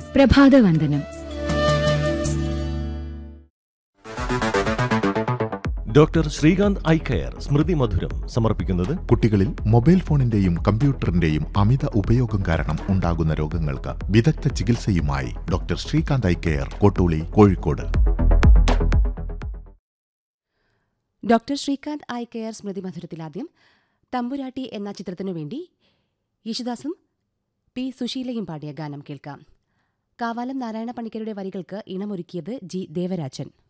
പ്രഭാതവന്ദനം doctor Srikanth eye care സ്മൃതി മധുരം സമർപ്പിക്കുന്നത് കുട്ടികളിൽ മൊബൈൽ ഫോണിന്റെയും കമ്പ്യൂട്ടറിന്റെയും അമിത ഉപയോഗം കാരണം ഉണ്ടാകുന്ന രോഗങ്ങൾക്ക് വിദഗ്ധ ചികിത്സയുമായി doctor Srikanth eye care Kottooli Kozhikode doctor Srikanth eye care സ്മൃതി മധുരത്തിലാദ്യം തമ്പുരാട്ടി എന്ന ചിത്രത്തിനു വേണ്ടി യേശുദാസും പി സുശീലയും പാടിയ ഗാനം കേൾക്കാം കാവാലം നാരായണ പണിക്കരുടെ വരികൾക്ക് ഇണമൊരുക്കിയത് ജി ദേവരാജൻ